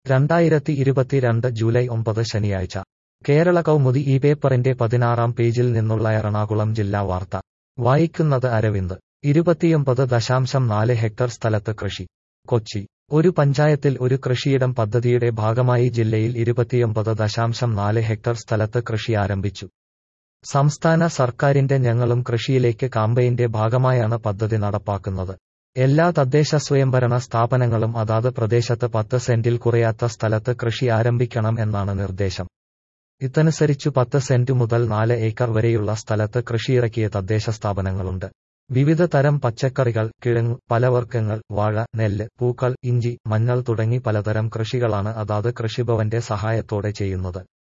രണ്ടായിരത്തി ഇരുപത്തിരണ്ട് ജൂലൈ ഒമ്പത് ശനിയാഴ്ച കേരള കൗമുദി ഈ പേപ്പറിന്റെ പതിനാറാം പേജിൽ നിന്നുള്ള എറണാകുളം ജില്ലാ വാർത്ത വായിക്കുന്നത് അരവിന്ദ് ഇരുപത്തിയൊമ്പത് ദശാംശം നാല് ഹെക്ടർ സ്ഥലത്ത് കൃഷി കൊച്ചി ഒരു പഞ്ചായത്തിൽ ഒരു കൃഷിയിടം പദ്ധതിയുടെ ഭാഗമായി ജില്ലയിൽ ഇരുപത്തിയൊമ്പത് ദശാംശം നാല് ഹെക്ടർ സ്ഥലത്ത് കൃഷി ആരംഭിച്ചു സംസ്ഥാന സർക്കാരിന്റെ ഞങ്ങളും കൃഷിയിലേക്ക് കാമ്പയിന്റെ ഭാഗമായാണ് പദ്ധതി നടപ്പാക്കുന്നത് എല്ലാ തദ്ദേശ സ്വയംഭരണ സ്ഥാപനങ്ങളും അതാത് പ്രദേശത്ത് പത്ത് സെന്റിൽ കുറയാത്ത സ്ഥലത്ത് കൃഷി ആരംഭിക്കണം എന്നാണ് നിർദ്ദേശം ഇതനുസരിച്ചു പത്ത് സെന്റ് മുതൽ നാല് ഏക്കർ വരെയുള്ള സ്ഥലത്ത് കൃഷിയിറക്കിയ തദ്ദേശ സ്ഥാപനങ്ങളുണ്ട് വിവിധ തരം പച്ചക്കറികൾ കിഴങ്ങു പലവർഗ്ഗങ്ങൾ വാഴ നെല്ല് പൂക്കൾ ഇഞ്ചി മഞ്ഞൾ തുടങ്ങി പലതരം കൃഷികളാണ് അതാത് കൃഷിഭവന്റെ സഹായത്തോടെ ചെയ്യുന്നത്